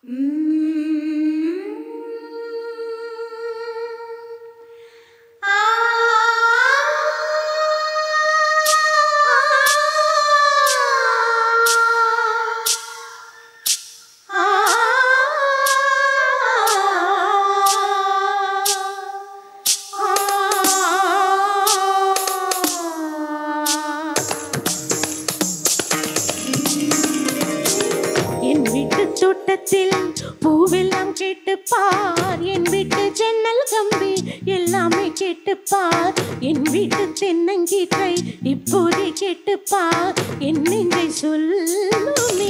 என் வீட்டு தோட்டத்தில் பூவெல்லாம் கேட்டு பார் என் வீட்டு ஜன்னல் கம்பி எல்லாமே கேட்டு பார் என் வீட்டு தென்னங்கீற்றை இப்போதே கேட்டு பார் என் நெஞ்சை சொல்லுமே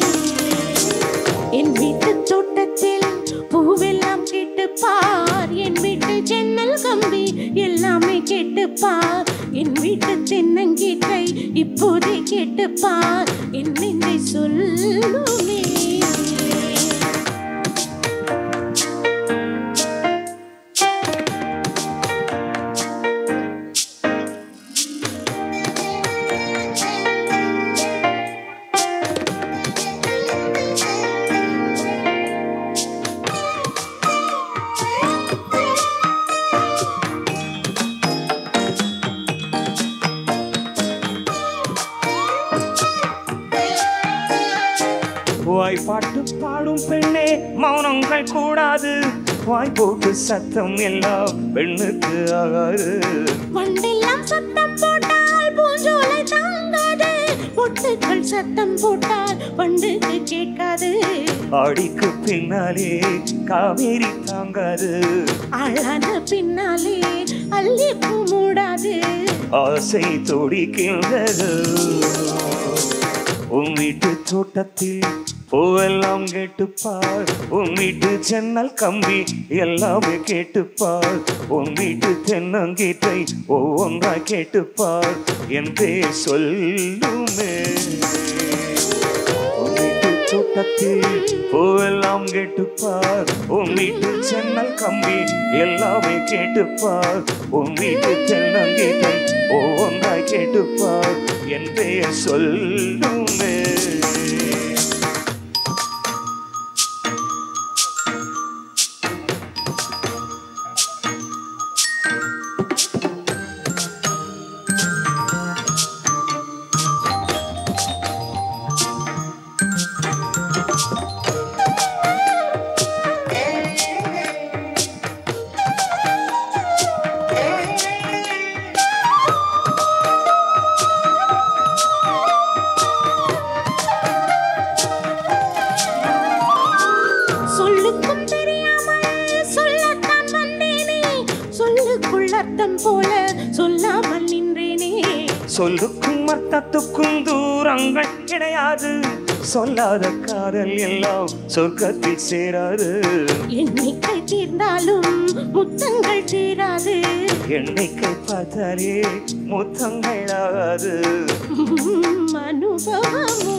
என் வீட்டு தோட்டத்தில் பூவெல்லாம் கேட்டு பார் என் வீட்டு ஜன்னல் கம்பி எல்லாமே கேட்டு பார் என் வீட்டு தென்னங்கீற்றை இப்போதே கேட்டு பார் என் நெஞ்சை சொல்லுமே வாய் பாட்டு பாடும் பெண்ணே மௌனங்கள் கூடாது வாய் போட்டு சத்தம் எல்லாம் பெண்ணுக்கு ஆகாது வண்டெல்லாம் சத்தம் போட்டால் பூஞ்சோலை தாங்காது பொட்டுக்கள் சத்தம் போட்டால் வண்டுக்கு கேட்காது ஆடிக்கு பின்னாலே காவேரி தாங்காது அழான பின்னாலே அல்லிப்பூ மூடாது ஆசை துடிக்கின்றது உன் வீட்டு தோட்டத்தில் பூவெல்லாம் கேட்டுப்பார் உன் வீட்டு ஜன்னல் கம்பி எல்லாமே கேட்டுப்பார் உன் வீட்டு தென்னங்கீற்றை ஒவ்வொன்றாய் கேட்டுப்பார் என் பேர் சொல்லுமே உன் வீட்டு தோட்டத்தில் பூவெல்லாம் கேட்டுப்பார் உன் வீட்டு ஜன்னல் கம்பி எல்லாமே கேட்டுப்பார் உன் வீட்டு தென்னங்கீற்றை ஒவ்வொன்றாய் கேட்டுப்பார் என் பெயர் சொல்லுமே சொல்லுக்கும் தெரியாமல் சொல்லத்தான் வந்தேனே சொல்லுக்குள் அர்த்தம் போல சொல்லாமல் நின்றேனே சொல்லுக்கும் அர்த்தத்துக்கும் தூரங்கள் கிடையாது சொல்லாத காதல் எல்லாம் சொர்க்கத்தில் சேராது எண்ணிக்கை தீர்ந்தாலும் முத்தங்கள் தீராது எண்ணிக்கை பார்த்தாலே முத்தங்கள் ஆகாது உம், அனுபவமோ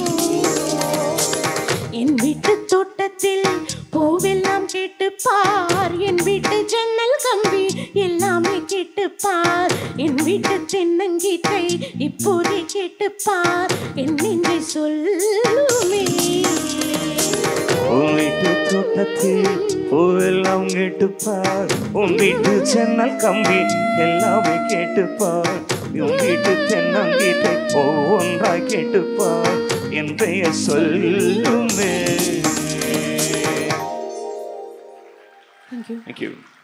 என் வீட்டு தோட்டத்தில் பூவெல்லாம் கேட்டு பார் என் வீட்டு ஜன்னல் கம்பி எல்லாமே கேட்டு பார் என் வீட்டு தென்னங்கீற்றை இப்போதே கேட்டு பார் என் நெஞ்சை சொல்லுமே உன் வீட்டு தோட்டத்தில் பூவெல்லாம் கேட்டுப்பார் உன் வீட்டு ஜன்னல் கம்பி எல்லாமே கேட்டுப்பார் உன் வீட்டு தென்னங்கீட்டை ஒவ்வொன்றாய் கேட்டுப்பார் என் பெயர் சொல்லுமே Thank you. Thank you.